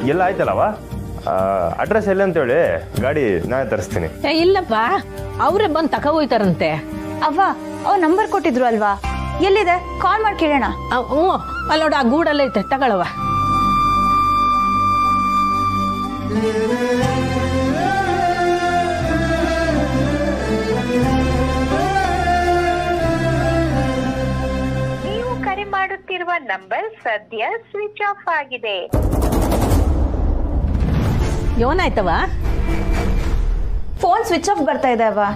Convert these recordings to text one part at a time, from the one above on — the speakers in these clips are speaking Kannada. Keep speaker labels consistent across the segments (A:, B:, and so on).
A: ಎಲ್ಲ ಆಯ್ತಲ್ಲವ ಅಡ್ರೆಸ್ ಎಲ್ಲಿ ಅಂತೇಳಿ ಗಾಡಿ ನಾನೇ ತರಿಸ್ತೀನಿ
B: ಏ ಇಲ್ಲಪ್ಪ ಅವರೇ ಬಂದು ತಕ ಹೋಯ್ತಾರಂತೆ
C: ಅವ್ವ ಅವ್ ನಂಬರ್ ಕೊಟ್ಟಿದ್ರು ಅಲ್ವಾ ಎಲ್ಲಿದೆ ಕಾಲ್ ಮಾಡಿ ಕೇಳೋಣ
B: ಅವ್- ಹ್ಞೂ ಅಲ್ಲಿ ನೋಡು ಆ ಗೂಡಲ್ಲೇ ಐತೆ ತಗೊಳವ
D: ನೀವು ಕರೆ ಮಾಡುತ್ತಿರುವ ನಂಬರ್ ಸದ್ಯ ಸ್ವಿಚ್ ಆಫ್ ಆಗಿದೆ
B: ಏನಾಯ್ತವ
C: ಫೋನ್ ಸ್ವಿಚ್ ಆಫ್ ಬರ್ತಾ ಇದೆ ಅವ್ವ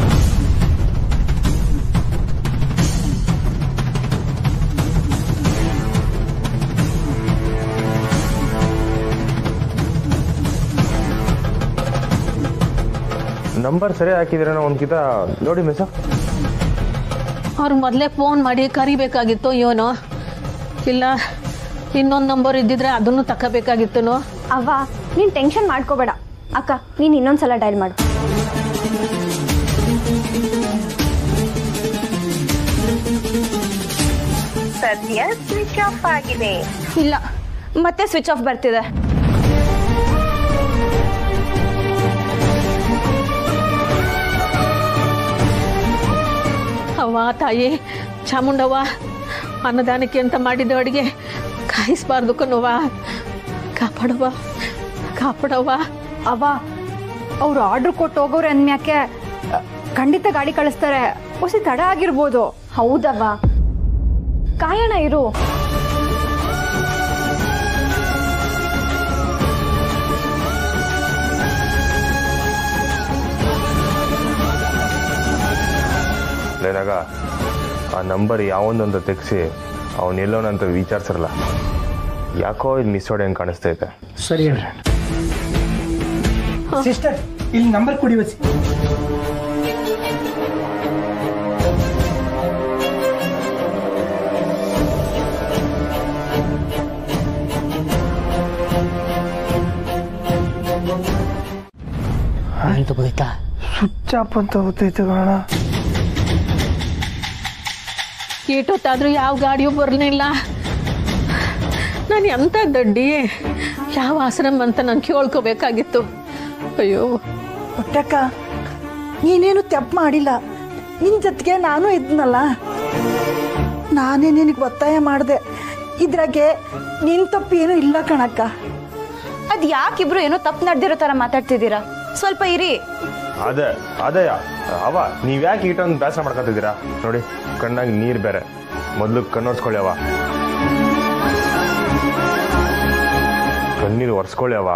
A: ನಂಬರ್ ಸರಿ ಹಾಕಿದ್ರೇನೋ ಒಂದ್ಕಿತ ನೋಡಿ ಮಿಸ್
B: ಅವ್ರು ಮೊದಲೇ ಫೋನ್ ಮಾಡಿ ಕರಿಬೇಕಾಗಿತ್ತು ಇವನು ಇಲ್ಲ ಇನ್ನೊಂದು ನಂಬರ್ ಇದ್ದಿದ್ರೆ ಅದನ್ನು ತಗೋಬೇಕಾಗಿತ್ತು
C: ಅವ್ವ ನೀನ್ ಟೆನ್ಷನ್ ಮಾಡ್ಕೋಬೇಡ ಅಕ್ಕ ನೀನ್ ಇನ್ನೊಂದ್ಸಲ ಡೈಲ್ ಮಾಡು
D: ಸದ್ಯ ಸ್ವಿಚ್ ಆಫ್ ಆಗಿದೆ
C: ಇಲ್ಲ ಮತ್ತೆ ಸ್ವಿಚ್ ಆಫ್ ಬರ್ತಿದೆ
B: ಅವ್ವ ತಾಯಿ ಚಾಮುಂಡವ್ವ ಅನ್ನದಾನಕ್ಕೆ ಅಂತ ಮಾಡಿದ ಅಡುಗೆ ಕಾಯಿಸ್ಬಾರ್ದು ಕಣವ್ವ ಕಾಪಾಡವ್ವ ಕಾಪಾಡವ್ವ
E: ಅವ ಅವ್ರು ಆರ್ಡರ್ ಕೊಟ್ಟು ಹೋಗೋರೆ ಅಂದ್ಮ್ಯಾಕೆ ಅ, ಖಂಡಿತ ಗಾಡಿ ಕಳಿಸ್ತಾರೆ ಹೊಸಿ ತಡ ಆಗಿರ್ಬೋದು
C: ಹೌದವ್ವ ಕಾಯೋಣ ಇರು
A: ಏನಾಗ ಆ ನಂಬರ್ ಯಾವೊಂದಂತ ತೆಗ್ಸಿ ಅವನ್ ಎಲ್ಲೋನಂತ ವಿಚಾರಿಸಿರಲ್ಲ ಯಾಕೋ ಇದು ಮಿಸ್ ಹೊಡೆ ಹಂಗೆ ಕಾಣಿಸ್ತೈತೆ
F: ಸರಿ ಹೇಳ್ರಿ ಸಿಸ್ಟರ್ ಇಲ್ಲಿ ನಂಬರ್ ಕೊಡಿ ವಸಿ
G: ಅಂತ ಗೊತ್ತಾಯ್ತಾ
F: ಸ್ವಿಚ್ ಆಫ್ ಅಂತ ಗೊತ್ತೈತೆ ಕಾರಣ
B: ಏಟೊತ್ತಾದ್ರೂ ಯಾವ ಗಾಡಿಯೂ ಬರಲಿಲ್ಲ ನಾನು ಎಂಥ ದಡ್ಡಿ ಯಾವ ಆಶ್ರಮ ಅಂತ ನಾನು ಕೇಳ್ಕೋಬೇಕಾಗಿತ್ತು ಅಯ್ಯೋ
H: ಪುಟ್ಟಕ್ಕ ನೀನೇನು ತಪ್ಪು ಮಾಡಿಲ್ಲ ನಿನ್ನ ಜೊತೆಗೆ ನಾನು ಇದ್ನಲ್ಲ ನಾನೇ ನಿನಗೆ ಒತ್ತಾಯ ಮಾಡಿದೆ ಇದ್ರಾಗೆ ನಿನ್ನ ತಪ್ಪು ಏನೂ ಇಲ್ಲ ಕಣಕ್ಕ
C: ಅದ್ ಯಾಕಿಬ್ರು ಏನೋ ತಪ್ಪು ನಡೆದಿರೋ ತರ ಮಾತಾಡ್ತಿದ್ದೀರಾ ಸ್ವಲ್ಪ ಇರಿ
A: ಅದೇ ಅದೇ ಅವ ನೀವ್ ಯಾಕೆ ಇಟ್ಟೊಂದು ಬೇಸರ ಮಾಡ್ಕೊತಿದ್ದೀರಾ ನೋಡಿ ಕಣ್ಣಾಗಿ ನೀರ್ ಬೇರೆ ಮೊದ್ಲು ಕಣ್ಣೋಡ್ಸ್ಕೊಳ್ಳಿ ಅವ ಕಣ್ಣೀರು ಒರೆಸ್ಕೊಳ್ಳಿ ಅವ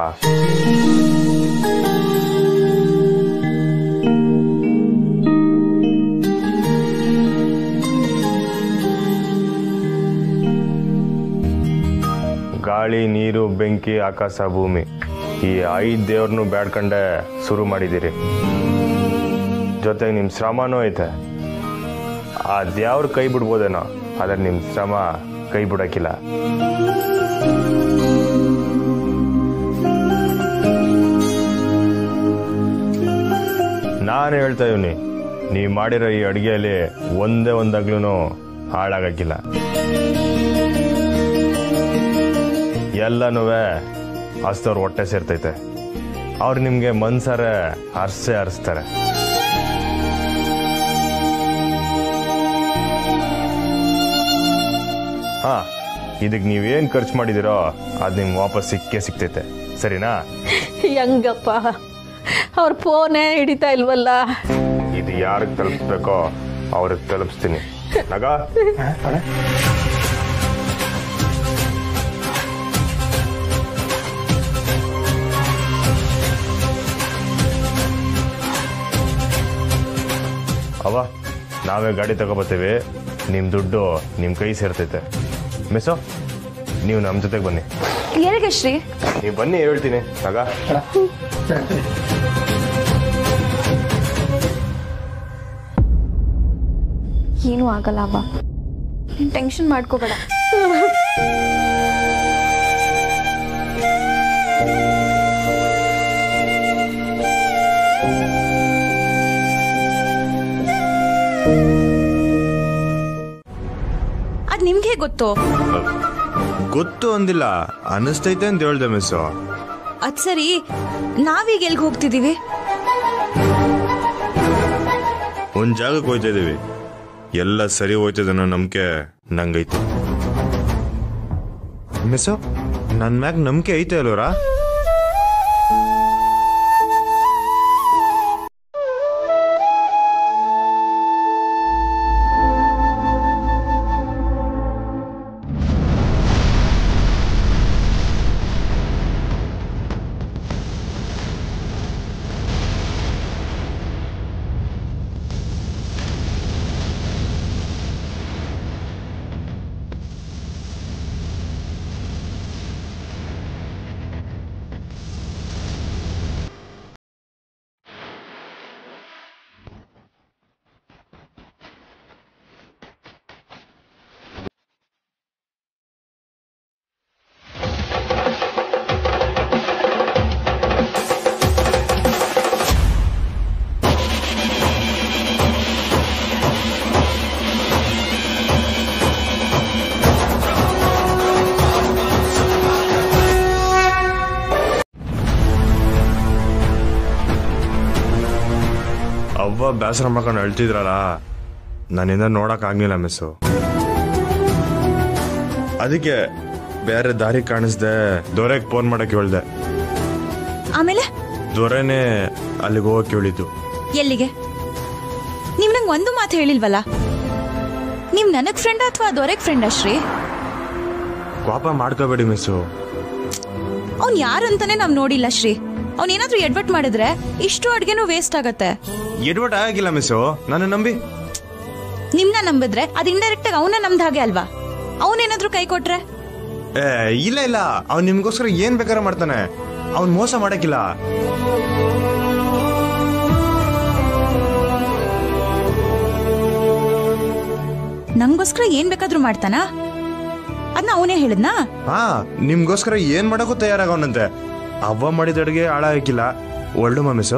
A: ಗಾಳಿ ನೀರು ಬೆಂಕಿ ಆಕಾಶ ಭೂಮಿ ಈ ಐದು ದೇವ್ರನ್ನು ಬೇಡ್ಕೊಂಡೆ ಶುರು ಮಾಡಿದ್ದೀರಿ ಜೊತೆಗೆ ನಿಮ್ಮ ಶ್ರಮನೂ ಐತೆ ಆ ದೇವ್ರ ಕೈ ಬಿಡ್ಬೋದೇನೋ ಆದ್ರೆ ನಿಮ್ಮ ಶ್ರಮ ಕೈ ಬಿಡಕ್ಕಿಲ್ಲ ನಾನು ಹೇಳ್ತಾ ಇವನಿ ನೀವು ಮಾಡಿರೋ ಈ ಅಡುಗೆಯಲ್ಲಿ ಒಂದೇ ಒಂದಾಗ್ಲೂ ಹಾಳಾಗಕ್ಕಿಲ್ಲ ಎಲ್ಲನೂ ಹಸ್ತವ್ರ ಹೊಟ್ಟೆ ಸೇರ್ತೈತೆ ಅವ್ರು ನಿಮಗೆ ಮನ್ಸಾರೆ ಹರ್ಸೆ ಹರಿಸ್ತಾರೆ ಹಾ ಇದಕ್ಕೆ ನೀವೇನು ಖರ್ಚು ಮಾಡಿದಿರೋ ಅದು ನಿಮ್ಗೆ ವಾಪಸ್ ಸಿಕ್ಕೇ ಸಿಗ್ತೈತೆ ಸರಿನಾ
B: ಹೆಂಗಪ್ಪ ಅವ್ರ ಫೋನೇ ಹಿಡಿತಾ ಇಲ್ವಲ್ಲ
A: ಇದು ಯಾರಿಗೆ ತಲುಪಿಸ್ಬೇಕೋ ಅವ್ರಿಗೆ ತಲುಪಿಸ್ತೀನಿ ನಗ ಅವ ನಾವೇ ಗಾಡಿ ತಗೋಬರ್ತೀವಿ ನಿಮ್ಮ ದುಡ್ಡು ನಿಮ್ಮ ಕೈ ಸೇರ್ತೈತೆ ಮಿಸ್ಸೋ ನೀವು ನಮ್ಮ ಜೊತೆಗೆ ಬನ್ನಿ
C: ಎಲ್ಲಿಗೆ ಶ್ರೀ
A: ನೀವು ಬನ್ನಿ ಹೇಳ್ತೀನಿ ನಗ
C: ಏನೂ ಆಗಲ್ಲ ಅವ್ವ ನೀನ್ ಟೆನ್ಷನ್ ಮಾಡ್ಕೋಬೇಡ
I: ಅದ್ ನಿಮ್ಗೆ ಗೊತ್ತು
A: ಗೊತ್ತು ಅಂದಿಲ್ಲ ಅನಿಸ್ತೈತೆ ಅಂತ ಹೇಳ್ದೆ ಮಿಸ್ಸು
C: ಅದ್ ಸರಿ ನಾವೀಗ ಎಲ್ಗೆ ಹೋಗ್ತಿದೀವಿ
A: ಒಂದ್ ಜಾಗಕ್ಕೆ ಹೋಯ್ತಾ ಇದೀವಿ ಎಲ್ಲ ಸರಿ ಹೋಯ್ತದೆ ಅನ್ನೋ ನಂಬಿಕೆ ನಂಗೈತೆ ಮಿಸ್ಸು ನನ್ ಮ್ಯಾಗ ನಂಬಿಕೆ ಐತೆ ಅಲ್ವರಾ ಅವ್ವ ಬೇಸರ ಮಾಡ್ಕೊಂಡು ಅಳ್ತಿದ್ರಲ್ಲ ನನ್ನಿಂದ ನೋಡಕ್ ಆಗ್ಲಿಲ್ಲ ಮಿಸ್ಸು ಅದಕ್ಕೆ ಬೇರೆ ದಾರಿ ಕಾಣಿಸ್ದೆ ದೊರೆಗೆ ಫೋನ್ ಮಾಡಕ್ ಹೇಳ್ದೆ
C: ಆಮೇಲೆ
A: ದೊರೆನೇ ಅಲ್ಲಿಗೆ ಹೋಗಕ್ ಹೇಳಿದ್ದು
C: ಎಲ್ಲಿಗೆ ನೀವ್ ನಂಗೆ ಒಂದು ಮಾತು ಹೇಳಿಲ್ವಲ್ಲ ನೀವ್ ನನಗ್ ಫ್ರೆಂಡ್ ಅಥವಾ ದೊರೆಗ್ ಫ್ರೆಂಡ್ ಶ್ರೀ
A: ಕೋಪ ಮಾಡ್ಕೋಬೇಡಿ ಮಿಸ್ಸು
C: ಅವ್ನ್ ಯಾರು ಅಂತಾನೆ ನಾವ್ ನೋಡಿಲ್ಲ ಶ್ರೀ ಅವ್ನ್ ಏನಾದ್ರೂ ಎಡ್ವರ್ಟ್ ಮಾಡಿದ್ರೆ ಇಷ್ಟು ಅಡ್ಗೆನೂ ವೇಸ್ಟ್ ಆಗತ್ತೆ
A: ಎಡ್ವರ್ಟ್ ಆಗಿಲ್ಲ ಮಿಸ್ಸು ನನ್ನ ನಂಬಿ
C: ನಿಮ್ನ ನಂಬಿದ್ರೆ ಅದ್ ಇಂಡೈರೆಕ್ಟ್ ಆಗಿ ಅವನ ನಮ್ದ ಹಾಗೆ ಅಲ್ವಾ ಅವನೇನಾದ್ರೂ ಕೈ ಕೊಟ್ರೆ
A: ಏ ಇಲ್ಲ ಇಲ್ಲ ಅವ್ನ್ ನಿಮ್ಗೋಸ್ಕರ ಏನ್ ಬೇಕಾದ್ರೆ ಮಾಡ್ತಾನೆ ಅವ್ನ್ ಮೋಸ ಮಾಡಕ್ಕಿಲ್ಲ
C: ನಂಗೋಸ್ಕರ ಏನ್ ಬೇಕಾದ್ರೂ ಮಾಡ್ತಾನಾ ಅದನ್ನ ಅವನೇ ಹೇಳಿದ್ನಾ
A: ಹಾ ನಿಮ್ಗೋಸ್ಕರ ಏನ್ ಮಾಡಕ್ಕೂ ತಯಾರಾಗವನಂತೆ ಅವ್ವ ಮಾಡಿದ ಅಡ್ಗೆ ಹಾಳ ಹಾಕಿಲ್ಲ ಒಳ್ಳೆ ಮಿಸ್ಸು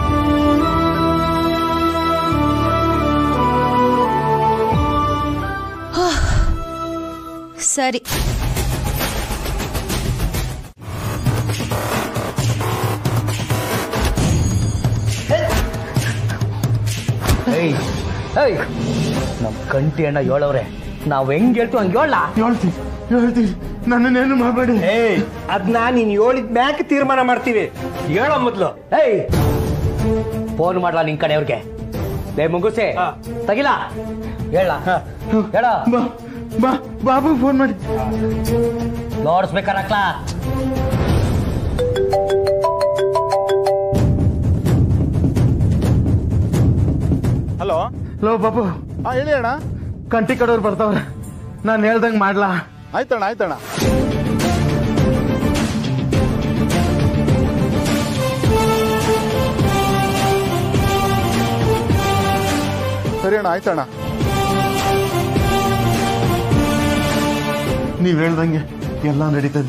C: ಸರಿ
G: ಏಯ್ ಏಯ್ ನಮ್ ಕಂಟಿ ಅಣ್ಣ ಹೇಳವ್ರೆ ನಾವ್ ಹೆಂಗ್ ಹೇಳ್ತೀವಿ ಹಂಗೆ ಹೇಳ
F: ಹೇಳ್ತೀನಿ ಹೇಳ್ತೀನಿ ನನ್ನನ್ನೇನು ಮಾಡಬೇಡಿ
G: ಏಯ್ ಅದ್ನ ನೀನ್ ಹೇಳಿದ ಮ್ಯಾಕ್ ತೀರ್ಮಾನ ಮಾಡ್ತೀವಿ ಹೇಳೋ ಮೊದ್ಲು ಏಯ್ ಫೋನ್ ಮಾಡ್ಲಾ ನಿನ್ ಕಡೆಯವ್ರಿಗೆ ಲೇ ಮುಂಗುಸೆ ತಗಿಲ ಹೇಳ ಹೇಳ
F: ಬಾ ಬಾ ಬಾಬು ಫೋನ್ ಮಾಡಿ
G: ನೋಡಿಸ್ಬೇಕಾರಕ್ಲಾ
I: ಹಲೋ
F: ಲೋ ಬಾಬು
I: ಹಾ ಹೇಳಿ ಅಣ್ಣ
F: ಕಂಟಿ ಕಡೋರು ಬರ್ತಾವ್ರೆ ನಾನು ಹೇಳ್ದಂಗೆ ಮಾಡ್ಲಾ
I: ಆಯ್ತಣ್ಣ ಆಯ್ತಣ್ಣ ಸರಿ ಅಣ್ಣ ಆಯ್ತಣ್ಣ
F: ನೀವು ಹೇಳ್ದಂಗೆ ಎಲ್ಲ ನಡೀತದೆ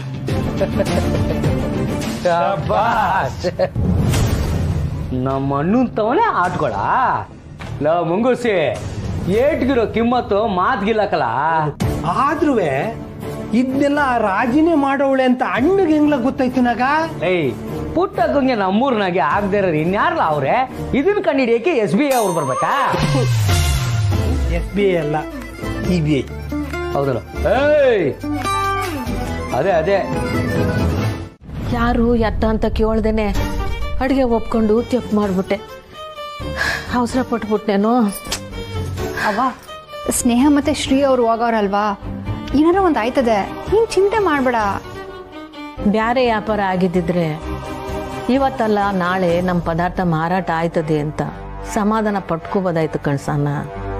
G: ಶಬಾಷ್. ನಮ್ಮ ಅಣ್ಣನ್ ತವನೇ ಆಟ್ಕೊಳ ಲ ಮುಂಗುಸಿ ಏಟ್ಗಿರೋ ಕಿಮ್ಮತ್ತು ಮಾತ್ಗಿಲ್ಲಕಲ್ಲ
J: ಆದ್ರೂ ಇದನ್ನೆಲ್ಲ ರಾಜಿನೇ ಮಾಡೋಳೆ ಅಂತ ಅಣ್ಣಗೆ ಹೆಂಗ್ಲ ಗೊತ್ತಾಯ್ತು ನಾಗ
G: ಏಯ್ ಪುಟ್ಟಕ್ಕಂಗೆ ನಮ್ಮೂರ್ನಾಗೆ ಆಗದೆ ಇರೋರು ಇನ್ಯಾರಲ್ಲ ಅವ್ರೆ ಇದನ್ನ ಕಂಡಿಡಿಯಕ್ಕೆ ಎಸ್ ಬಿ ಐ ಅವ್ರು ಬರ್ಬೇಕಾ
J: ಎಸ್ ಬಿ ಐ ಅಲ್ಲ ಇ ಬಿ ಐ
G: ಹೌದಲ್ಲ ಏಯ್ ಅದೇ ಅದೇ
B: ಯಾರು ಎತ್ತ ಅಂತ ಕೇಳ್ದೇನೆ ಅಡುಗೆ ಒಪ್ಕೊಂಡು ತೆಪ್ಪು ಮಾಡಿಬಿಟ್ಟೆ ಅವಸರ ಪಟ್ಬಿಟ್ನೇನೋ
E: ಅವ್ವ ಸ್ನೇಹ ಮತ್ತೆ ಶ್ರೀ ಅವ್ರು ಹೋಗೋರಲ್ವಾ ಏನಾರ ಒಂದು ಆಯ್ತದೆ ನೀನ್ ಚಿಂತೆ ಮಾಡಬೇಡ
B: ಬ್ಯಾರೆ ವ್ಯಾಪಾರ ಆಗಿದ್ದಿದ್ರೆ ಇವತ್ತಲ್ಲ ನಾಳೆ ನಮ್ಮ ಪದಾರ್ಥ ಮಾರಾಟ ಆಯ್ತದೆ ಅಂತ ಸಮಾಧಾನ ಪಟ್ಕೋಬೋದಾಯ್ತು ಕಣ್ಸಣ್ಣ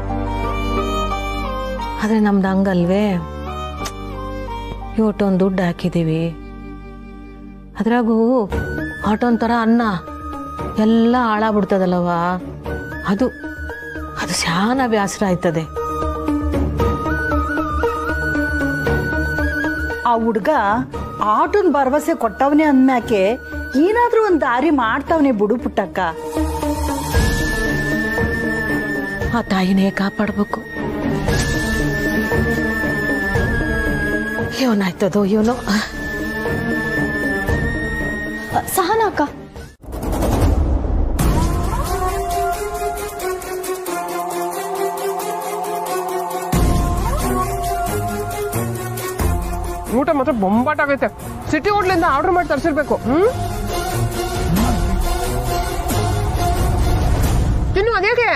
B: ಆದರೆ ನಮ್ದು ಹಂಗಲ್ವೇ ಇವತ್ತೊಂದು ದುಡ್ಡು ಹಾಕಿದ್ದೀವಿ ಅದ್ರಾಗೂ ಆಟೋನ್ ಥರ ಅನ್ನ ಎಲ್ಲ ಹಾಳಾಗ್ಬಿಡ್ತದಲ್ಲವ ಅದು ಅದು ಶಾನ ಬೇಸರ ಆಯ್ತದೆ
H: ಆ ಹುಡ್ಗ ಆಟೋನ್ ಭರವಸೆ ಕೊಟ್ಟವನೇ ಅಂದ್ಮ್ಯಾಕೆ ಏನಾದ್ರೂ ಒಂದ್ ದಾರಿ ಮಾಡ್ತಾವನೆ ಬಿಡು ಪುಟ್ಟಕ್ಕ
B: ಆ ತಾಯಿನೇ ಕಾಪಾಡಬೇಕು ಏನಾಯ್ತದೋ ಇವನು
C: ಸಹನಾ ಅಕ್ಕ
K: ಊಟ ಮಾತ್ರ ಬೊಂಬಾಟ್ ಆಗೈತೆ ಸಿಟಿ ಹೋಟ್ಲಿಂದ ಆರ್ಡರ್ ಮಾಡಿ ತರಿಸಿರ್ಬೇಕು ಹ್ಮ್ ತಿನ್ನು ಅದೇಗೆ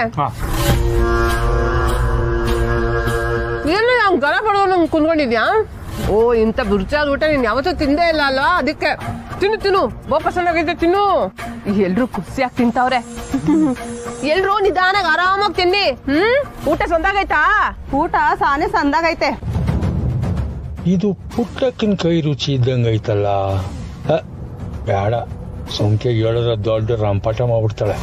K: ಏನು ನಾವು ಗಲ ಪಡೋ ನಂಗೆ ಕುಂದ್ಕೊಂಡಿದ್ಯಾ ಓ ಇಂಥ ರುಚಿಯಾದ ಊಟ ನೀನು ಯಾವತ್ತೂ ತಿಂದೇ ಇಲ್ಲ ಅಲ್ಲ ಅದಕ್ಕೆ ತಿನ್ನು ತಿನ್ನು ಬೋ ಪಸಂದ್ ಆಗೈತೆ ತಿನ್ನು ಎಲ್ರು ಖುಷಿಯಾಗಿ ತಿಂತಾವ್ರೆ ಎಲ್ರು ನಿಧಾನಾಗ ಆರಾಮಾಗಿ ತಿನ್ನಿ ಹ್ಮ್ ಊಟ ಸಂದಾಗೈತಾ
B: ಊಟ ಸಾನೆ ಸಂದಾಗೈತೆ
L: ಇದು ಪುಟ್ಟಕ್ಕನ ಕೈ ರುಚಿ ಇದ್ದಂಗೆ ಐತಲ್ಲ ಹ, ಬೇಡ ಸೊಂಕೆಗೆ ಹೇಳಿದ್ರೆ ದೊಡ್ಡ ರಂಪಾಟ ಮಾಡ್ಬಿಡ್ತಾಳೆ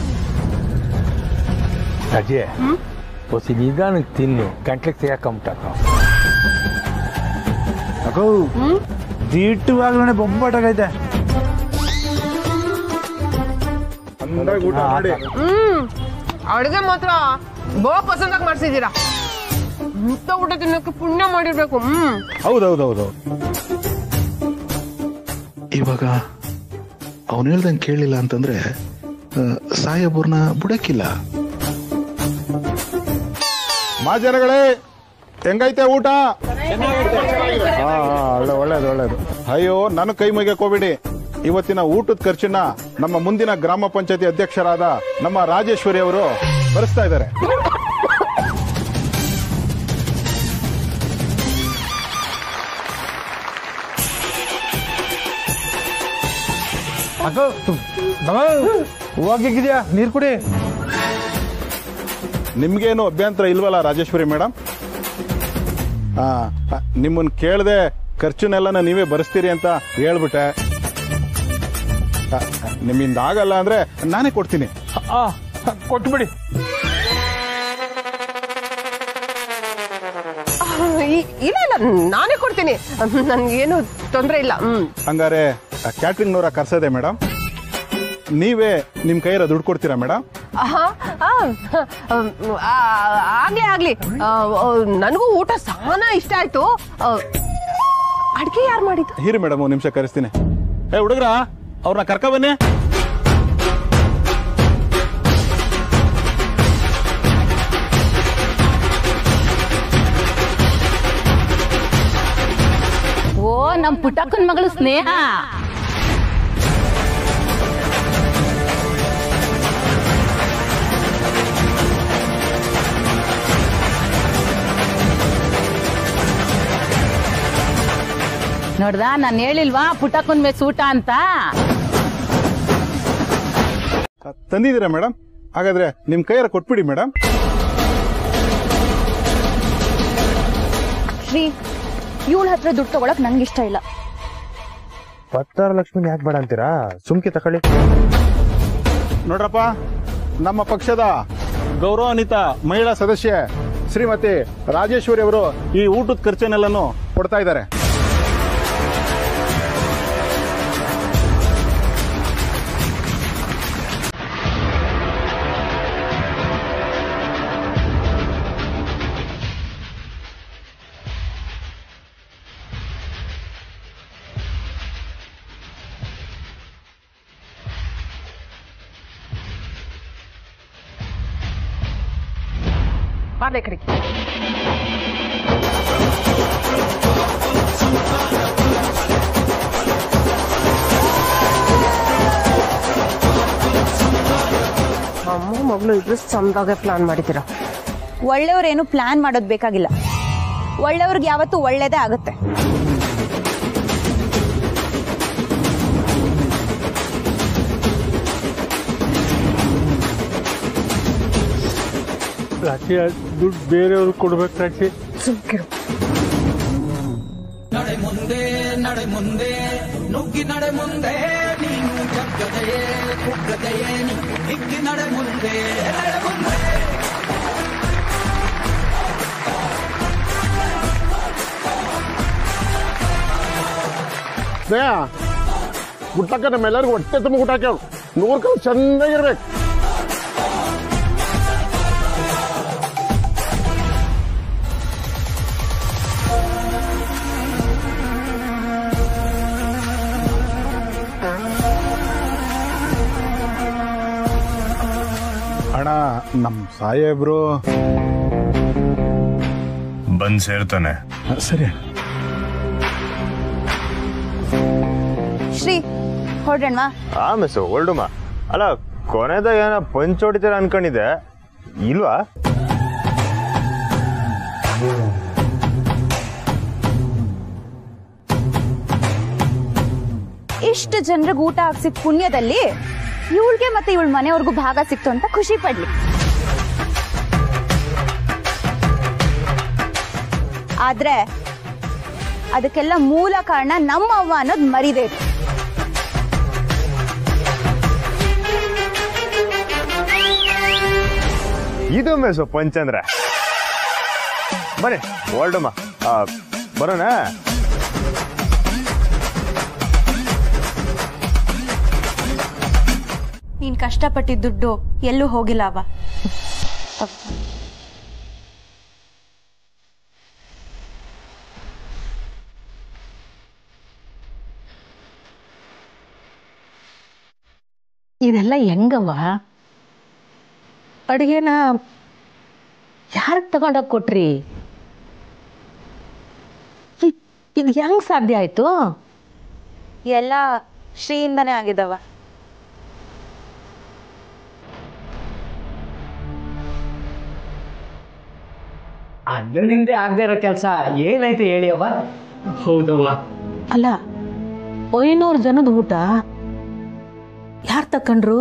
L: ಅಜಯ್ ಹೊಸಿ ನಿಧಾನಕ್ಕೆ ತಿನ್ನು ಗಂಟ್ಲಿಗೆ ಸೇರ್ಕೊಂಬಿಟ್ಟ
F: ಅಗೋ ದೀಟವಾಗ್ಲೇ ಬೊಂಬಾಟಾಗೈತೆ
I: ಅಂದಾಗ ಊಟ ಮಾಡಿ
K: ಹ್ಮ್ ಅಡುಗೆ ಮಾತ್ರ ಬೋ ಪಸಂದಾಗಿ ಮಾಡ್ಸಿದ್ದೀರಾ ಇಂಥ ಊಟ ತಿನ್ನೋಕೆ ಪುಣ್ಯ ಮಾಡಿರ್ಬೇಕು ಹ್ಮ್
I: ಹೌದೌದೌದು
M: ಇವಾಗ ಅವನು ಹೇಳ್ದಂಗೆ ಕೇಳಲಿಲ್ಲ ಅಂತಂದ್ರೆ ಆ, ಸಾಹೇಬ್ರನ್ನ ಬುಡಕ್ಕಿಲ್ಲ
I: ಮಾಜನಗಳೇ ಹೆಂಗೈತೆ ಊಟ ಹಾ ಹಾ, ಒಳ್ಳೆ ಒಳ್ಳೇದು ಒಳ್ಳೇದು ಅಯ್ಯೋ ನನ್ನ ಕೈ ಮುಗಿಯಕ್ ಹೋಗ್ಬೇಡಿ ಇವತ್ತಿನ ಊಟದ ಖರ್ಚನ್ನ ನಮ್ಮ ಮುಂದಿನ ಗ್ರಾಮ ಪಂಚಾಯತಿ ಅಧ್ಯಕ್ಷರಾದ ನಮ್ಮ ರಾಜೇಶ್ವರಿ ಅವರು ಭರಿಸ್ತಾ ಇದ್ದಾರೆ
F: ಅಕ್ಕ ಹೂವಾಗಿದ್ಯಾ ನೀರ್ ಕುಡಿ
I: ನಿಮ್ಗೇನು ಅಭ್ಯಂತರ ಇಲ್ವಲ್ಲ ರಾಜೇಶ್ವರಿ ಮೇಡಮ್ ಹಾ ನಿಮ್ಮನ್ನ ಕೇಳದೆ ಖರ್ಚನ್ನೆಲ್ಲ ನೀವೇ ಭರಿಸ್ತೀರಿ ಅಂತ ಹೇಳ್ಬಿಟ್ಟೆ ಆ, ನಿಮ್ಮಿಂದ ಆಗಲ್ಲ ಅಂದ್ರೆ ನಾನೇ ಕೊಡ್ತೀನಿ
F: ಕೊಟ್ಬಿಡಿ
K: ಈ- ಇಲ್ಲ ಇಲ್ಲ ನಾನೇ ಕೊಡ್ತೀನಿ ನನ್ಗೇನು ತೊಂದರೆ ಇಲ್ಲ ಹ್ಮ್
I: ಹಂಗಾರೆ ಕ್ಯಾಟ್ರಿಂಗ್ನವರ ಕರ್ಸದೆ ಮೇಡಮ್ ನೀವೇ ನಿಮ್ ಕೈಯಾರ ದುಡ್ಡು ಕೊಡ್ತೀರಾ ಮೇಡಮ್
K: ಆಹಾ, ಆ, ಆ, ಆಗ್ಲಿ ಆಗ್ಲಿ ಆ, ಆ, ನನಗೂ ಊಟ ಸಾನ ಇಷ್ಟ ಆಯ್ತು ಆ, ಅಡ್ಗೆ ಯಾರು ಮಾಡಿದ್ದು
I: ಹೀರಿ ಮೇಡಮ್ ಒಂದ್ ನಿಮಿಷ ಕರೆಸ್ತೀನಿ ಏ ಹುಡುಗ್ರ ಅವ್ರನ್ನ ಕರ್ಕ ಬನ್ನಿ
B: ಓ ನಮ್ ಪುಟ್ಟಕ್ಕನ ಮಗಳು ಸ್ನೇಹ ನೋಡ್ದ ನಾನು ಹೇಳಿಲ್ವಾ ಪುಟ್ಟಕ್ಕನ್ ಮೇಲೆ ಸೂಟ ಅಂತ
I: ತಂದಿದ್ದೀರಾ ಮೇಡಮ್ ಹಾಗಾದ್ರೆ ನಿಮ್ ಕೈಯಾರ ಕೊಟ್ಬಿಡಿ ಮೇಡಮ್
C: ರೀ ಇವಳ ಹತ್ರ ದುಡ್ಡು ತಗೊಳಕ್ ನಂಗೆ ಇಷ್ಟ ಇಲ್ಲ
A: ಪತ್ತಾರು ಲಕ್ಷ್ಮಿ ಯಾಕೆ ಬೇಡ ಅಂತೀರಾ ಸುಮ್ಕೆ ತಕೊಳ್ಳಿ
I: ನೋಡ್ರಪ್ಪ ನಮ್ಮ ಪಕ್ಷದ ಗೌರವಾನ್ವಿತ ಮಹಿಳಾ ಸದಸ್ಯೆ ಶ್ರೀಮತಿ ರಾಜೇಶ್ವರಿ ಅವರು ಈ ಊಟದ ಖರ್ಚನ್ನೆಲ್ಲನೂ ಕೊಡ್ತಾ ಇದ್ದಾರೆ
K: ಬಾರ್ಲೆ ಕಡೆಗೆ ಅಮ್ಮ ಮಗಳು ಇಬ್ರು ಚಂದಾಗೆ ಪ್ಲಾನ್ ಮಾಡಿದ್ದೀರಾ
C: ಒಳ್ಳೆಯವ್ರೇನು ಪ್ಲಾನ್ ಮಾಡೋದು ಬೇಕಾಗಿಲ್ಲ ಒಳ್ಳೆಯವ್ರಿಗೆ ಯಾವತ್ತೂ ಒಳ್ಳೇದೇ ಆಗುತ್ತೆ
L: ರಾಶಿ ದುಡ್ಡು ಬೇರೆಯವ್ರಿಗೆ ಕೊಡ್ಬೇಕು ರಾಶಿ
N: ನಡೆ ಮುಂದೆ ನಡೆ ಮುಂದೆ ನುಗ್ಗಿ ನಡೆ ಮುಂದೆ ನೀನು ಜಗ್ಗದೆಯೇ ಕುಗ್ಗದೆಯೇ ನೀ ಹಿಗ್ಗಿ ನಡೆ ಮುಂದೆ ನಡೆ ಮುಂದೆ
O: ಸ್ನೇಹ ಊಟಕ್ಕ ನಮ್ಮೆಲ್ಲರಿಗೂ ಹೊಟ್ಟೆ ತುಂಬ ಊಟ ಹಾಕ್ಯಾವ ನೂರು ಕಲ್ ಚೆನ್ನಾಗಿರ್ಬೇಕು
I: ನಮ್ಮ ಸಾಹೇಬ್ರು
A: ಬಂದ್ ಸೇರ್ತಾನೆ
I: ಸರಿ
C: ಶ್ರೀ ಹೊರಡೋಣವಾ
A: ಆ ಮಿಸ್ ಓಲ್ಡುಮ ಅಲ್ಲ ಕೊನೆದಾಗ ಏನೋ ಪಂಚ್ ಹೊಡಿತೀರ ಅನ್ಕೊಂಡಿದ್ದೆ ಇಲ್ವಾ
C: ಇಷ್ಟು ಜನರಿಗೆ ಊಟ ಹಾಕ್ಸಿದ ಪುಣ್ಯದಲ್ಲಿ ಇವಳಿಗೆ ಮತ್ತೆ ಇವಳ ಮನೆಯವ್ರಿಗೂ ಭಾಗ ಸಿಕ್ತು ಅಂತ ಖುಷಿ ಪಡ್ಲಿ ಆದ್ರೆ ಅದಕ್ಕೆಲ್ಲ ಮೂಲ ಕಾರಣ ನಮ್ಮ ಅವ್ವ ಅನ್ನೋದು ಮರಿದೇ ಇತ್ತು.
A: ಇದು ಮಿಸ್ ಪಂಚ್ ಅಂದ್ರೆ ಬನ್ನಿ ಓಲ್ಡಮ್ಮ ಬರೋಣ
C: ನೀನ್ ಕಷ್ಟಪಟ್ಟಿದ್ದ ದುಡ್ಡು ಎಲ್ಲೂ ಹೋಗಿಲ್ಲ ಅವ
B: ಇದೆಲ್ಲ ಹೆಂಗವ್ವ ಅಡುಗೆನ ಯಾರಿಗೆ ತಗೊಂಡೋಗಿ ಕೊಟ್ರಿ ಇ- ಇದು ಹೆಂಗ್ ಸಾಧ್ಯ ಆಯ್ತು
C: ಎಲ್ಲ ಶ್ರೀಯಿಂದನೇ ಆಗಿದವ
G: ಅದರಿಂದ ಆಗದೆ ಇರೋ ಕೆಲಸ ಏನಾಯ್ತು ಹೇಳಿ ಅವ್ವ ಹೌದವ್ವ
B: ಅಲ್ಲ ಐನೂರು ಜನದ ಊಟ ಯಾರು ತಕೊಂಡ್ರು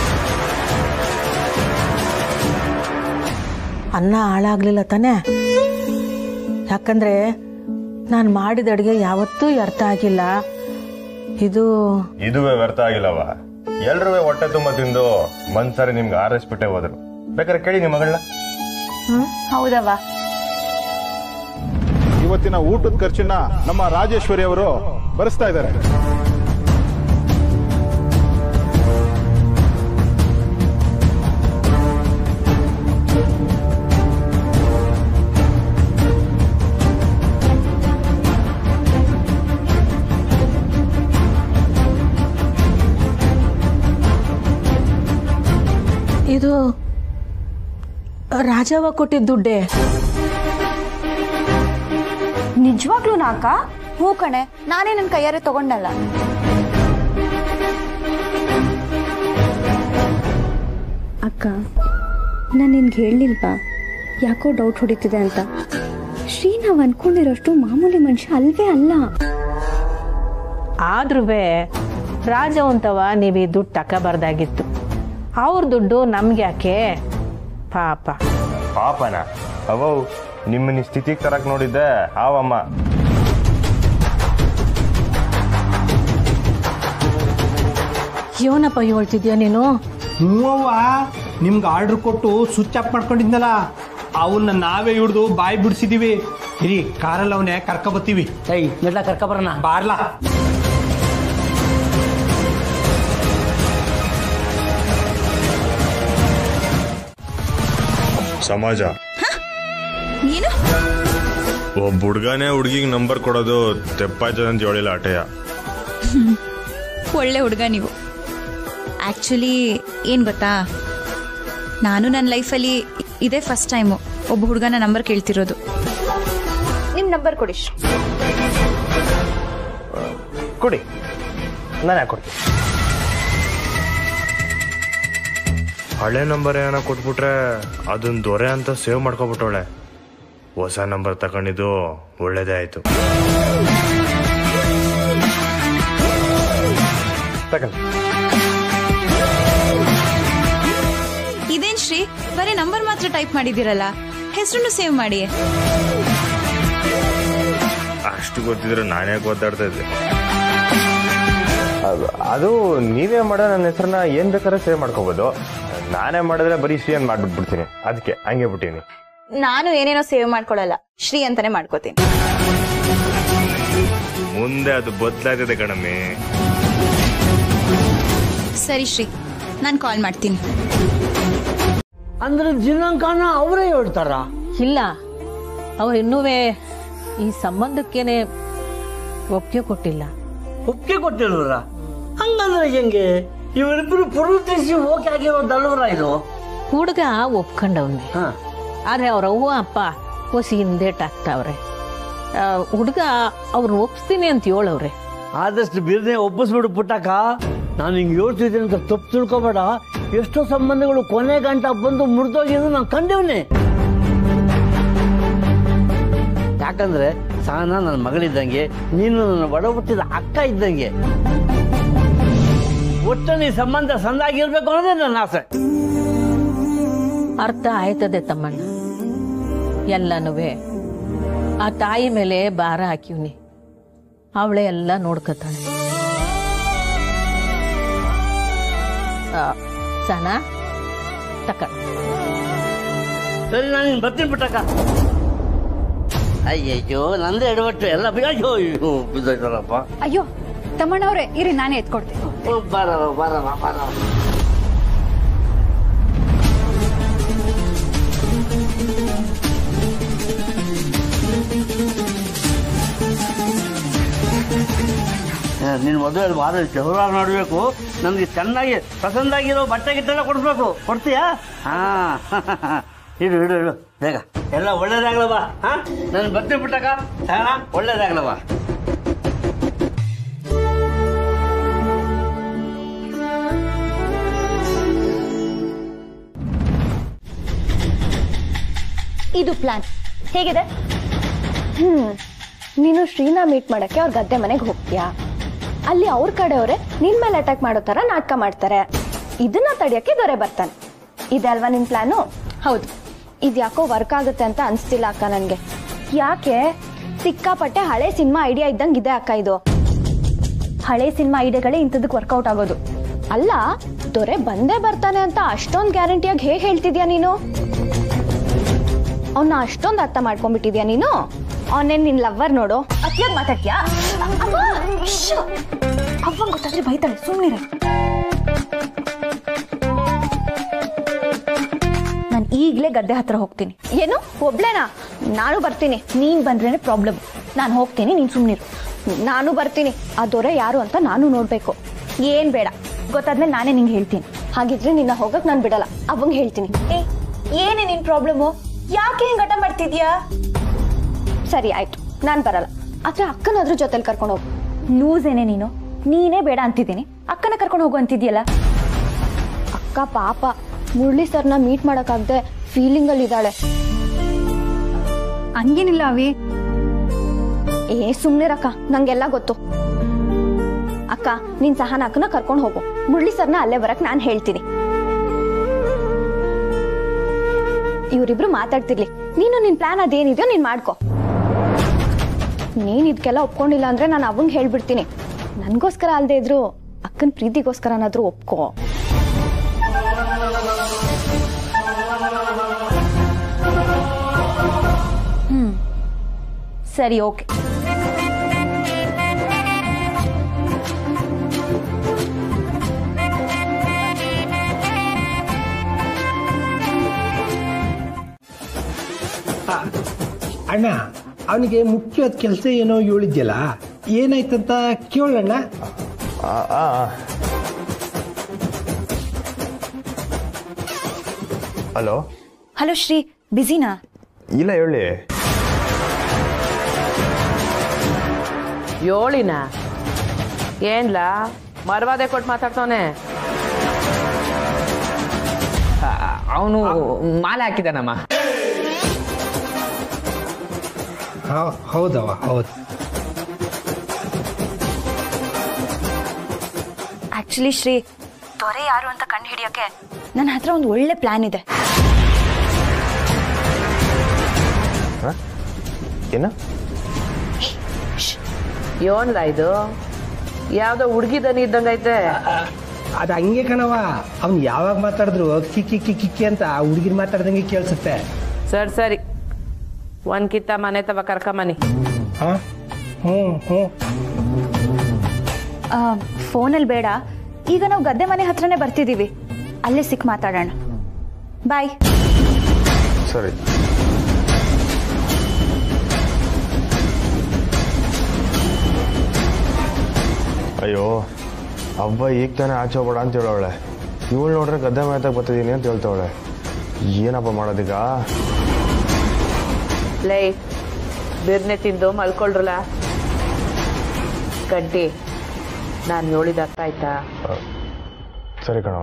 B: ಅನ್ನ ಹಾಳಾಗ್ಲಿಲ್ಲ ತಾನೇ ಯಾಕಂದ್ರೆ ನಾನು ಮಾಡಿದ ಅಡುಗೆ ಯಾವತ್ತೂ ಅರ್ಥ ಆಗಿಲ್ಲ ಇದು
A: ಇದುವೇ ವ್ಯರ್ಥ ಆಗಿಲ್ಲವ ಎಲ್ರೂ ಹೊಟ್ಟೆ ತುಂಬ ತಿಂದು ಮನ್ಸರಿ ನಿಮ್ಗೆ ಆರೈಸ್ಬಿಟ್ಟೆ ಹೋದ್ರು ಬೇಕಾದ್ರೆ ಕೇಳಿ ನಿಮ್ಮ ಮಗಳನ್ನ
C: ಹೌದವ್ವ
I: ಇವತ್ತಿನ ಊಟದ ಖರ್ಚನ್ನ ನಮ್ಮ ರಾಜೇಶ್ವರಿ ಅವರು ಭರಿಸ್ತಾ ಇದ್ದಾರೆ
B: ಇದು ರಾಜವ್ವ ಕೊಟ್ಟಿದ್ದ ದುಡ್ಡೇ
C: ನಿಜವಾಗ್ಲೂ ನಾಕ ಹ್ಞೂ ಕಣೆ ನಾನೇ ನನ್ನ ಕೈಯಾರೆ ತಗೊಂಡಲ್ಲ
E: ಅಕ್ಕ ನಾನು ನಿನ್ಗೆ ಹೇಳಿಲ್ವಾ ಯಾಕೋ ಡೌಟ್ ಹೊಡಿತಿದೆ ಅಂತ ಶ್ರೀ ನಾವು ಅನ್ಕೊಂಡಿರೋಷ್ಟು ಮಾಮೂಲಿ ಮನುಷ್ಯ ಅಲ್ವೇ ಅಲ್ಲ
B: ಆದ್ರೂ ರಾಜವಂತವ ನೀವು ಈ ದುಡ್ಡು ತಗೋಬಾರ್ದಾಗಿತ್ತು ಅವ್ರ ದುಡ್ಡು ನಮ್ಗೆ ಯಾಕೆ ಪಾಪ
A: ಪಾಪನ ಅವವು ನಿಮ್ಮನ್ನ ಈ ಸ್ಥಿತಿಗೆ ತರಕ್ ನೋಡಿದ್ದೆ ಆವಮ್ಮ
B: ಏನಪ್ಪ ಹೇಳ್ತಿದ್ಯಾ ನೀನು
J: ಹೂವವ್ವ ನಿಮ್ಗೆ ಆರ್ಡರ್ ಕೊಟ್ಟು ಸ್ವಿಚ್ ಆಫ್ ಮಾಡ್ಕೊಂಡಿದ್ನಲ್ಲ ಅವನ್ನ ನಾವೇ ಹಿಡ್ದು ಬಾಯಿ ಬಿಡಿಸಿದೀವಿ ಇರಿ ಕಾರಲ್ಲಿ ಅವನೇ ಕರ್ಕೊ ಬತ್ತೀವಿ
G: ಏಯ್ ನೆಡ್ಲ ಕರ್ಕೊಬರೋಣ
J: ಬಾರ್ಲಾ
A: ಸಮಾಜ
C: ಏನು
A: ಒಬ್ಬ ಹುಡ್ಗನೇ ಹುಡ್ಗಿಗೆ ನಂಬರ್ ಕೊಡೋದು ತೆಪ್ಪಾಯ್ತದೆ ಅಂತ ಹೇಳಿಲ್ಲ ಆಟೆಯ
C: ಒಳ್ಳೆ ಹುಡುಗ ನೀವು ಆ್ಯಕ್ಚುಲಿ ಏನು ಗೊತ್ತಾ ನಾನು ನನ್ನ ಲೈಫಲ್ಲಿ ಇದೇ ಫಸ್ಟ್ ಟೈಮು ಒಬ್ಬ ಹುಡುಗನ ನಂಬರ್ ಕೇಳ್ತಿರೋದು ನಿಮ್ಮ ನಂಬರ್ ಕೊಡಿ ಶ್ರೀ.
A: ಕೊಡಿ ನಾನು ಯಾಕೆ ಕೊಡ್ತೀನಿ ಹಳೆ ನಂಬರ್ ಏನೋ ಕೊಟ್ಬಿಟ್ರೆ ಅದನ್ನ ದೊರೆ ಅಂತ ಸೇವ್ ಮಾಡ್ಕೊಬಿಟ್ಟವಳೆ ಹೊಸ ನಂಬರ್ ತಗೊಂಡಿದ್ದು ಒಳ್ಳೇದೇ ಆಯ್ತು ತಗೊಂಡು
C: ಇದೇನ್ ಶ್ರೀ ಬರೀ ನಂಬರ್ ಮಾತ್ರ ಟೈಪ್ ಮಾಡಿದ್ದೀರಲ್ಲ ಹೆಸರನ್ನು ಸೇವ್ ಮಾಡಿ
A: ಅಷ್ಟು ಗೊತ್ತಿದ್ರೆ ನಾನೇ ಗೊತ್ತಾಡ್ತಾ ಇದ್ದೆ ಅದು- ಅದು ನೀವೇ ಮಾಡೋ ನನ್ನ ಹೆಸರನ್ನ ಏನ್ ಬೇಕಾದ್ರೆ ಸೇವ್ ಮಾಡ್ಕೋಬಹುದು ನಾನೇ ಮಾಡಿದ್ರೆ ಬರೀ ಶ್ರೀ ಅಂತ ಮಾಡ್ಬಿಟ್ಬಿಡ್ತೀನಿ ಅದಕ್ಕೆ ಹಂಗೆ ಬಿಟ್ಟಿನಿ
C: ನಾನು ಏನೇನೋ ಸೇವ್ ಮಾಡ್ಕೊಳ್ಳಲ್ಲ ಶ್ರೀ ಅಂತಾನೆ ಮಾಡ್ಕೋತೀನಿ
A: ಮುಂದೆ ಅದು ಬದಲಾಗ್ತದೆ ಕಣಮ್ಮಿ
C: ಸರಿ ಶ್ರೀ ನಾನು ಕಾಲ್ ಮಾಡ್ತೀನಿ
G: ಅಂದ್ರೆ ದಿನಾಂಕನ ಅವರೇ ಹೇಳ್ತಾರ
B: ಇಲ್ಲ ಅವ್ರು ಇನ್ನೂ ಈ ಸಂಬಂಧಕ್ಕೇನೆ ಒಪ್ಪಿಗೆ ಕೊಟ್ಟಿಲ್ಲ
G: ಒಪ್ಪಿಗೆ ಕೊಟ್ಟಿಲ್ವರ ಹಂಗಂದ್ರೆ ಹೆಂಗೆ ಇವರಿಬ್ರು ಪುರುಷ ಓಕೆ ಆಗಿರೋದಲ್ವರ ಇದು
B: ಹುಡುಗ ಒಪ್ಕೊಂಡವ್ನೆ ಆದ್ರೆ ಅವ್ರ ಅವ್ವ ಅಪ್ಪ ಹೊಸಿ ಹಿಂದೇಟ್ ಆಗ್ತಾವ್ರೆ ಹುಡುಗ ಅವ್ರನ್ನ ಒಪ್ಸ್ತೀನಿ ಅಂತ ಹೇಳವ್ರೆ
P: ಆದಷ್ಟು ಬಿರ್ನೆ ಒಪ್ಪಿಸ್ಬಿಡು ಪುಟ್ಟಕ್ಕ ನಾನು ಹಿಂಗೆ ಯೋಚಿಸಿದ್ದೀನಿ ಅಂತ ತಪ್ಪು ತಿಳ್ಕೊಬೇಡ ಎಷ್ಟೋ ಸಂಬಂಧಗಳು ಕೊನೆ ಗಂಟ ಬಂದು ಮುರಿದೋಗಿದ್ದು ನಾನು ಕಂಡಿವ್ನಿ ಯಾಕಂದ್ರೆ ಸಹನ ನನ್ನ ಮಗಳಿದ್ದಂಗೆ ನೀನು ನನ್ನ ಒಡ ಹುಟ್ಟಿದ ಅಕ್ಕ ಇದ್ದಂಗೆ ಒಟ್ಟಲ್ಲಿ ಸಂಬಂಧ ಸಂದಾಗಿರ್ಬೇಕು ಅನ್ನೋದೇ ನನ್ನ ಆಸೆ
B: ಅರ್ಥ ಆಯ್ತದೆ ತಮ್ಮಣ್ಣ ಎಲ್ಲನೂ ಆ ತಾಯಿ ಮೇಲೆ ಭಾರ ಹಾಕಿವ್ನಿ ಅವಳೇ ಎಲ್ಲ ನೋಡ್ಕೊತಾಳೆ ಆ, ಸನ ತಕ
P: ಸರಿ ನಾನು ಬರ್ತೀನಿ ಪುಟ್ಟಕ್ಕ ಅಯ್ಯಯ್ಯೋ ನಂದೇ ಎಡವಟ್ಟು ಎಲ್ಲ ಅಯ್ಯೋ ಅಯ್ಯೋ ಬಿದ್ದೋಯ್ತಾರಪ್ಪ
E: ಅಯ್ಯೋ ತಮ್ಮಣ್ಣವ್ರೆ ಇರಿ ನಾನೇ ಎತ್ಕೊಡ್ತೀನಿ
P: ಬರವ ಬರವ ಬರವ ನಿನ್ನ ಮದುವೆ ಭಾಳ ಜೋರ ನೋಡಬೇಕು ನಮ್ಗೆ ಚೆನ್ನಾಗಿ ಪಸಂದಾಗಿರೋ ಬಟ್ಟೆ ಗಿಟ್ಟೆಲ್ಲ ಕೊಡಿಸ್ಬೇಕು ಕೊಡ್ತೀಯಾ ಹಾ ಇಡು ಇಡು ಇಡು ಬೇಗ ಎಲ್ಲ ಒಳ್ಳೇದಾಗ್ಲವ ಹಾ ನಾನು ಬರ್ತೀನಿ ಬಿಟ್ಟಕ್ಕ ಸಾಣ ಒಳ್ಳೇದಾಗ್ಲವ
E: ಇದು ಪ್ಲಾನ್ ಹೇಗಿದೆ ಹ್ಮ್ ನೀನು ಶ್ರೀನಾ ಮೀಟ್ ಮಾಡಕ್ಕೆ ಅವ್ರ ಗದ್ದೆ ಮನೆಗೆ ಹೋಗ್ತೀಯಾ ಅಲ್ಲಿ ಅವ್ರ ಕಡೆಯವರೇ ನಿನ್ ಮೇಲೆ ಅಟ್ಯಾಕ್ ಮಾಡೋ ತರ ನಾಟಕ ಮಾಡ್ತಾರೆ ಇದನ್ನ ತಡೆಯಕ್ಕೆ ದೊರೆ ಬರ್ತಾನೆ ಇದೆ ಅಲ್ವಾ ನಿನ್ ಪ್ಲಾನು ಹೌದು ಇದ್ಯಾಕೋ ವರ್ಕ್ ಆಗುತ್ತೆ ಅಂತ ಅನ್ಸ್ತಿಲ್ಲ ಅಕ್ಕ ನನ್ಗೆ ಯಾಕೆ ಸಿಕ್ಕಾಪಟ್ಟೆ ಹಳೆ ಸಿನಿಮಾ ಐಡಿಯಾ ಇದ್ದಂಗೆ ಇದೆ ಅಕ್ಕ ಇದು ಹಳೆ ಸಿನಿಮಾ ಐಡಿಯಾಗಳೇ ಇಂಥದಕ್ಕೆ ವರ್ಕೌಟ್ ಆಗೋದು ಅಲ್ಲ ದೊರೆ ಬಂದೇ ಬರ್ತಾನೆ ಅಂತ ಅಷ್ಟೊಂದು ಗ್ಯಾರಂಟಿಯಾಗಿ ಹೇಗೆ ಹೇಳ್ತಿದ್ಯಾ ನೀನು ಅವನ್ನ ಅಷ್ಟೊಂದು ಅರ್ಥ ಮಾಡ್ಕೊಂಡ್ಬಿಟ್ಟಿದ್ಯಾ ನೀನು ಅವನೇನ್ ನಿನ್ ಲವ್ವರ್ ನೋಡು ಅತಿಯಾಗಿ ಮಾತಾಡ್ತೀಯಾ ಅವ್ವಂಗ್ ಗೊತ್ತಾದ್ರೆ ಬೈತಾಳೆ ಸುಮ್ಮನಿರ ನಾನು ಈಗಲೇ ಗದ್ದೆ ಹತ್ರ ಹೋಗ್ತೀನಿ ಏನು ಒಬ್ಳೇನಾ ನಾನು ಬರ್ತೀನಿ ನೀನ್ ಬಂದ್ರೇನೆ ಪ್ರಾಬ್ಲಮ್ ನಾನು ಹೋಗ್ತೀನಿ ನೀನ್ ಸುಮ್ಮನಿರು ನಾನು ಬರ್ತೀನಿ ಆ ದೊರೆ ಯಾರು ಅಂತ ನಾನು ನೋಡ್ಬೇಕು ಏನ್ ಬೇಡ ಗೊತ್ತಾದ್ಮೇಲೆ ನಾನೇ ನಿಂಗೆ ಹೇಳ್ತೀನಿ ಹಾಗಿದ್ರೆ ನಿನ್ನ ಹೋಗಕ್ ನಾನು ಬಿಡಲ್ಲ ಅವಂಗ್ ಹೇಳ್ತೀನಿ ಏ ಏನೇ ನಿನ್ ಪ್ರಾಬ್ಲಮ್ಮು ಯಾಕೆ ಹಿಂಗ್ ಹಠ ಮಾಡ್ತಿದ್ಯಾ ಸರಿ ಆಯ್ತು ನಾನ್ ಬರಲ್ಲ ಆದ್ರೆ ಅಕ್ಕನಾದ್ರೂ ಜೊತೆಲಿ ಕರ್ಕೊಂಡು ಹೋಗು ಲೂಸ್ ಏನೇ ನೀನು ನೀನೇ ಬೇಡ ಅಂತಿದ್ದೀನಿ ಅಕ್ಕನ ಕರ್ಕೊಂಡು ಹೋಗು ಅಂತಿದ್ಯಲ್ಲ ಅಕ್ಕ ಪಾಪ ಮುರಳಿ ಸರ್ನ ಮೀಟ್ ಮಾಡಕ್ಕಾಗ್ದೆ ಫೀಲಿಂಗ್ ಅಲ್ಲಿ ಇದ್ದಾಳೆ ಹಂಗೇನಿಲ್ಲ ಅವಿ ಏ ಸುಮ್ನಿರಕ್ಕ ನಂಗೆಲ್ಲ ಗೊತ್ತು ಅಕ್ಕ ನೀನ್ ಸಹನ ಅಕ್ಕನ ಕರ್ಕೊಂಡು ಹೋಗು ಮುರಳಿ ಸರ್ನ ಅಲ್ಲೇ ಬರಕ್ ನಾನ್ ಹೇಳ್ತೀನಿ ಇವರಿಬ್ರು ಮಾತಾಡ್ತಿರ್ಲಿ ನೀನು ನಿನ್ ಪ್ಲಾನ್ ಅದೇನಿದೆಯೋ ನೀನ್ ಮಾಡ್ಕೊ ನೀನ್ ಇದಕ್ಕೆಲ್ಲ ಒಪ್ಕೊಂಡಿಲ್ಲ ಅಂದ್ರೆ ನಾನು ಅವಂಗ್ ಹೇಳ್ಬಿಡ್ತೀನಿ ನನ್ಗೋಸ್ಕರ ಅಲ್ದೇ ಇದ್ರು ಅಕ್ಕನ ಪ್ರೀತಿಗೋಸ್ಕರನಾದ್ರೂ ಒಪ್ಕೋ ಹ್ಮ್ ಸರಿ ಓಕೆ
J: ಅಣ್ಣ ಅವನಿಗೆ ಮುಖ್ಯವಾದ ಕೆಲಸ ಏನೋ ಹೇಳಿದ್ಯಲ್ಲ ಏನಾಯ್ತಂತ ಕೇಳೋಣ
A: ಹಲೋ
E: ಹಲೋ ಶ್ರೀ ಬಿಸಿನಾ
A: ಇಲ್ಲ ಹೇಳಿ
K: ಏಳಿನ ಏನ್ಲ ಮರ್ವಾದೆ ಕೊಟ್ಟು ಮಾತಾಡ್ತಾವನೆ
Q: ಅವನು ಮಾಲೆ ಹಾಕಿದಾನಮ್ಮ
J: ಹೌದವ ಹೌದು
E: ಆಕ್ಚುಲಿ ಶ್ರೀ ದೊರೆ ಯಾರು ಅಂತ ಕಂಡು ಹಿಡಿಯೋಕೆ ನನ್ನ ಹತ್ರ ಒಂದು ಒಳ್ಳೆ ಪ್ಲಾನ್ ಇದೆ
A: ಏನ
K: ಏನ್ಲ ಇದು ಯಾವ್ದೋ ಹುಡುಗಿ ದನಿ ಇದ್ದಂಗೈತೆ
J: ಅದು ಹಂಗೆ ಕಣವ ಅವ್ನು ಯಾವಾಗ ಮಾತಾಡಿದ್ರು ಕಿಕ್ಕಿ ಕಿಕ್ಕಿ ಕಿಕ್ಕಿ ಅಂತ ಆ ಹುಡುಗಿನ ಮಾತಾಡ್ದಂಗೆ ಕೇಳಿಸುತ್ತೆ
K: ಸರಿ ಸರಿ ಒಂದ್ ಕಿತ್ತ ಮನೆ ತವ ಕರ್ಕಮನಿ
J: ಹ್ಞೂ ಹ್ಞೂ
E: ಫೋನಲ್ಲಿ ಬೇಡ ಈಗ ನಾವು ಗದ್ದೆ ಮನೆ ಹತ್ರನೇ ಬರ್ತಿದ್ದೀವಿ ಅಲ್ಲೇ ಸಿಕ್ ಮಾತಾಡೋಣ ಬಾಯ್
A: ಸರಿ ಅಯ್ಯೋ ಹಬ್ಬ ಈಗ ತಾನೇ ಆಚೆ ಹೋಗ್ಬೇಡ ಅಂತ ಹೇಳೋಳೆ ಇವಳು ನೋಡ್ರೆ ಗದ್ದೆ ಮಾತಾಗ ಬರ್ತಿದ್ದೀನಿ ಅಂತ ಹೇಳ್ತಾವಳೆ ಏನಪ್ಪ ಮಾಡೋದೀಗ
K: ಲೈ ಬಿರ್ನೆ ತಿಂದು ಮಲ್ಕೊಳ್ರಲ್ಲ ಗಡ್ಡಿ ನಾನು ಹೇಳಿದ ಅರ್ಥ ಆಯ್ತಾ
A: ಸರಿ ಕಣವ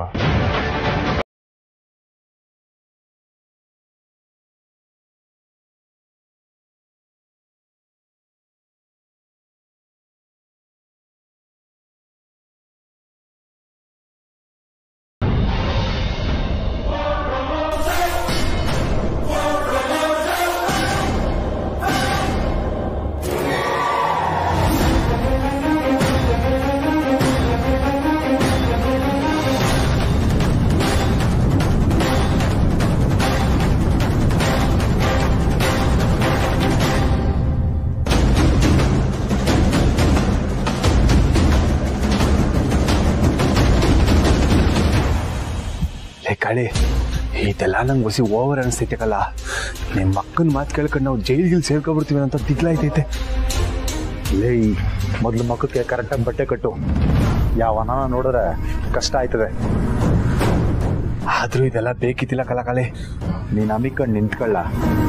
R: ಲೇ ಕಾಳಿ ಇದೆಲ್ಲ ನಂಗೆ ಹೊಸಿ ಓವರ್ ಅನಿಸ್ತೈತೆಕಲ್ಲ ನಿಮ್ಮ ಅಕ್ಕನ ಮಾತು ಕೇಳ್ಕೊಂಡು ನಾವು ಜೈಲ್ಗಿಲ್ ಸೇರ್ಕೊಬಿಡ್ತೀವಿ ಅಂತ ದಿಗ್ಲಾಯ್ತೈತೆ ಲೇ ಮೊದಲು ಮಕ್ಕಕ್ಕೆ ಕರೆಕ್ಟಾಗಿ ಬಟ್ಟೆ ಕಟ್ಟು ಯಾವನ ನೋಡಿದ್ರೆ ಕಷ್ಟ ಆಯ್ತದೆ ಆದ್ರೂ ಇದೆಲ್ಲ ಬೇಕಿದ್ದಿಲ್ಲ ಕಲ ಕಾಳಿ ನೀನು ಅಮಿಕೊಂಡು ನಿಂತ್ಕೊಳ್ಳ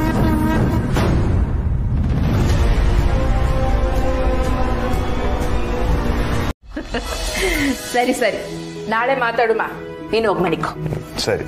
K: ಸರಿ ಸರಿ ನಾಳೆ ಮಾತಾಡುಮ ನೀನು ಹೋಗಿ ಮನಿಕೋ
R: ಸರಿ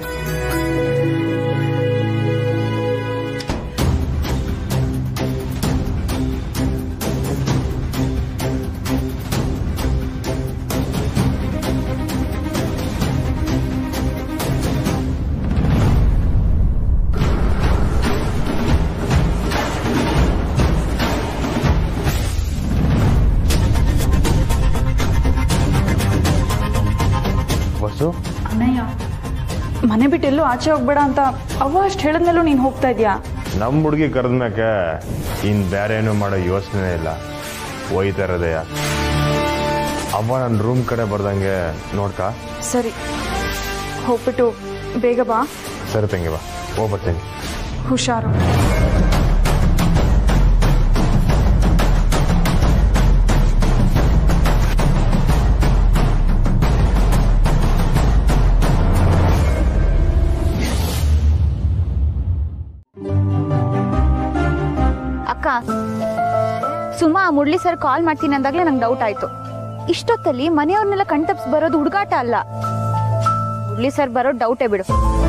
A: ಬಸ್ಸು
H: ಅಣ್ಣಯ್ಯ ಮನೆ ಬಿಟ್ಟು ಎಲ್ಲೂ ಆಚೆ ಹೋಗ್ಬೇಡ ಅಂತ ಅವ್ವ ಅಷ್ಟು ಹೇಳಿದ್ಮೇಲೂ ನೀನು ಹೋಗ್ತಾ ಇದೀಯಾ
A: ನಮ್ಮ ಹುಡುಗಿ ಕರೆದ್ಮ್ಯಾಕೆ ಇನ್ನು ಬೇರೆ ಏನೂ ಮಾಡೋ ಯೋಚನೆ ಇಲ್ಲ ಒಯ್ತಾ ಇರೋದೆಯ ಅವ್ವ ನನ್ನ ರೂಮ್ ಕಡೆ ಬರ್ದಂಗೆ ನೋಡ್ಕ
H: ಸರಿ ಹೋಗ್ಬಿಟ್ಟು ಬೇಗ ಬಾ
A: ಸರಿ ತಂಗಿ ಬಾ ಹೋಗ್ ಬರ್ತೀನಿ
H: ಹುಷಾರು
E: ಅಕ್ಕ ಸುಮಾ ಮುರಳಿ ಸರ್ ಕಾಲ್ ಮಾಡ್ತೀನಿ ಅಂದಾಗ್ಲೇ ನಂಗೆ ಡೌಟ್ ಆಯ್ತು ಇಷ್ಟೊತ್ತಲ್ಲಿ ಮನೆಯವ್ರನ್ನೆಲ್ಲ ಕಣ್ತಪ್ಸ್ ಬರೋದು ಹುಡುಗಾಟ ಅಲ್ಲ ಮುರಳಿ ಸರ್ ಬರೋದು ಡೌಟೇ ಬಿಡು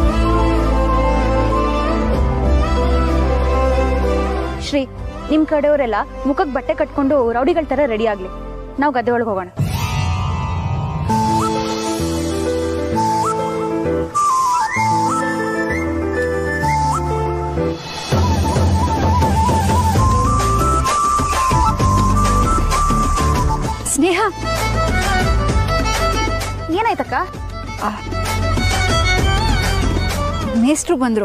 E: ಶ್ರೀ ನಿಮ್ ಕಡೆಯವರೆಲ್ಲ ಮುಖಕ್ಕೆ ಬಟ್ಟೆ ಕಟ್ಕೊಂಡು ರೌಡಿಗಳ ತರ ರೆಡಿ ಆಗ್ಲಿ ನಾವು ಗದ್ದೆ ಒಳಗೆ ಹೋಗೋಣ ಸ್ನೇಹ ಏನಾಯ್ತಕ್ಕ ಮೇಷ್ಟ್ರು ಬಂದ್ರು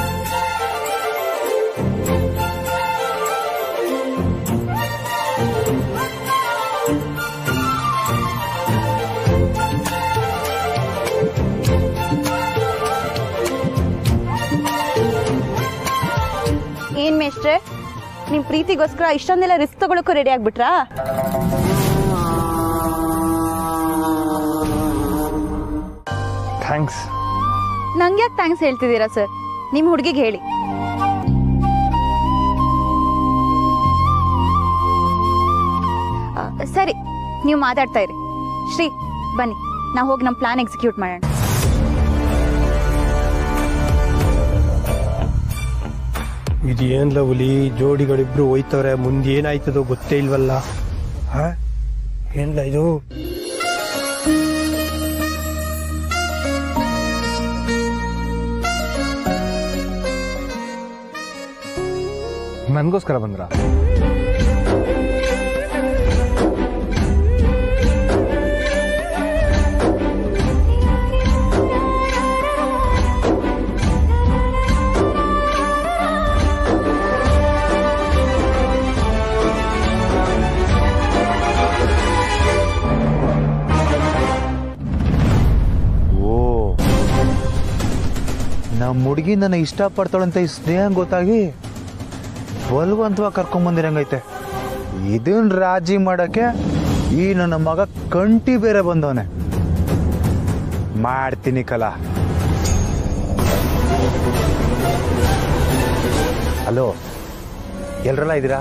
E: ಏನ್ ಮೇಷ್ಟ್ರೆ ನಿಮ್ ಪ್ರೀತಿಗೋಸ್ಕರ ಇಷ್ಟೊಂದೆಲ್ಲ ರಿಸ್ಕ್ ತಗೊಳಕ್ಕೂ ರೆಡಿ ಆಗ್ಬಿಟ್ರಾ
A: ಥ್ಯಾಂಕ್ಸ್
E: ನಂಗೆ ಯಾಕೆ ಥ್ಯಾಂಕ್ಸ್ ಹೇಳ್ತಿದ್ದೀರಾ ಸರ್ ನಿಮ್ಮ ಹುಡುಗಿಗೆ ಹೇಳಿ ಆ, ಸರಿ ನೀವು ಮಾತಾಡ್ತಾ ಇರಿ ಶ್ರೀ ಬನ್ನಿ ನಾವು ಹೋಗಿ ನಮ್ಮ ಪ್ಲಾನ್ ಎಕ್ಸಿಕ್ಯೂಟ್ ಮಾಡೋಣ
J: ಇದೇನ್ಲ ಹುಲಿ ಜೋಡಿಗಳಿಬ್ರು ಹೋಯ್ತವ್ರೆ ಮುಂದೆ ಏನಾಯ್ತದೋ ಗೊತ್ತೇ ಇಲ್ವಲ್ಲ ಹಾ ಏನ್ಲ ಇದು
R: ನನಗೋಸ್ಕರ ಬಂದ್ರ
S: ಓ ನಮ್ಮ ಹುಡುಗಿ ನನ್ನ ಇಷ್ಟಪಡ್ತಾಳಂತ ಈ ಸ್ನೇಹ ಗೊತ್ತಾಗಿ ಬಲವಂತವಾಗಿ ಕರ್ಕೊಂಬಂದಿರಂಗೈತೆ ಇದನ್ ರಾಜಿ ಮಾಡಕ್ಕೆ ಈ ನನ್ನ ಮಗ ಕಂಟಿ ಬೇರೆ ಬಂದವನೆ ಮಾಡ್ತೀನಿ ಕಲಾ ಹಲೋ ಎಲ್ರೆಲ್ಲ ಇದ್ದೀರಾ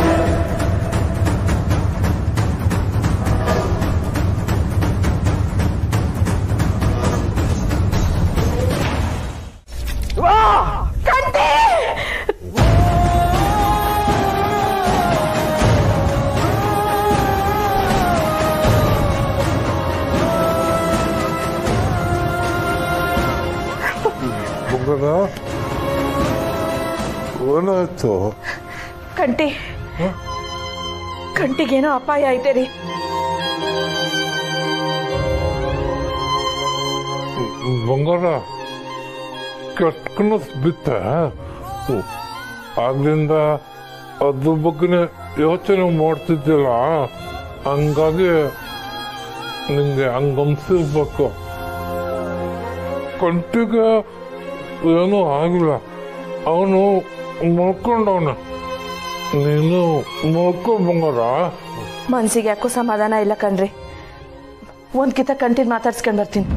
O: ಬಂಗಾರ ಏನಾಯ್ತು
H: ಕಂಟಿ ಕಂಟಿಗೇನೋ ಅಪಾಯ ಐತೆ ರೀ
O: ಬಂಗಾರ ಕೆಟ್ಟ ಕನಸು ಬಿತ್ತ ಆಗ್ಲಿಂದ ಅದ್ರ ಬಗ್ಗೆ ಯೋಚನೆ ಮಾಡ್ತಿದ್ದಿಲ್ಲ ಹಂಗಾಗಿ ನಿಂಗೆ ಹಂಗನ್ಸಿರ್ಬೇಕು ಕಂಟಿಗೆ ಏನೂ ಆಗಿಲ್ಲ ಅವನು ನೋಡ್ಕೊಂಡವನ ನೀನು ನೋಡ್ಕೊ ಬಂಗಾರ
H: ಮನ್ಸಿಗೆ ಯಾಕೋ ಸಮಾಧಾನ ಇಲ್ಲ ಕಣ್ರಿ ಒಂದ್ ಕಿತ ಕಂಟಿನ್ ಮಾತಾಡ್ಸ್ಕೊಂಡ್ ಬರ್ತೀನಿ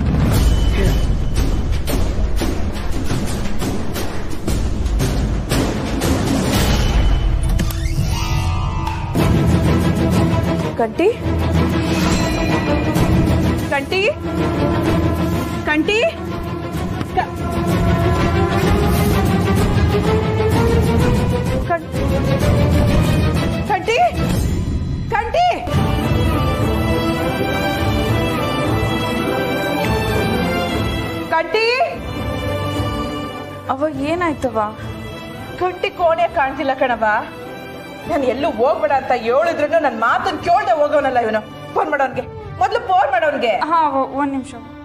H: ಕಂಟಿ ಕಂಟಿ ಕಂಟಿ ಕ- ಕಂ- ಕಂಟಿ ಕಂಟಿ ಕಂಟಿ ಅವ ಏನಾಯ್ತವ ಕಂಟಿ ಕೋಣೆ ಕಾಣ್ತಿಲ್ಲ ಕಣವ ನಾನು ಎಲ್ಲೂ ಹೋಗ್ಬೇಡ ಅಂತ ಹೇಳಿದ್ರು ನನ್ನ ಮಾತನ್ನ ಕೇಳ್ದೆ ಹೋಗೋನಲ್ಲ ಇವನು ಫೋನ್ ಮಾಡೋನ್ಗೆ ಮೊದ್ಲು ಫೋನ್ ಮಾಡೋನ್ಗೆ
T: ಹಾ ಒಂದ್ ನಿಮಿಷ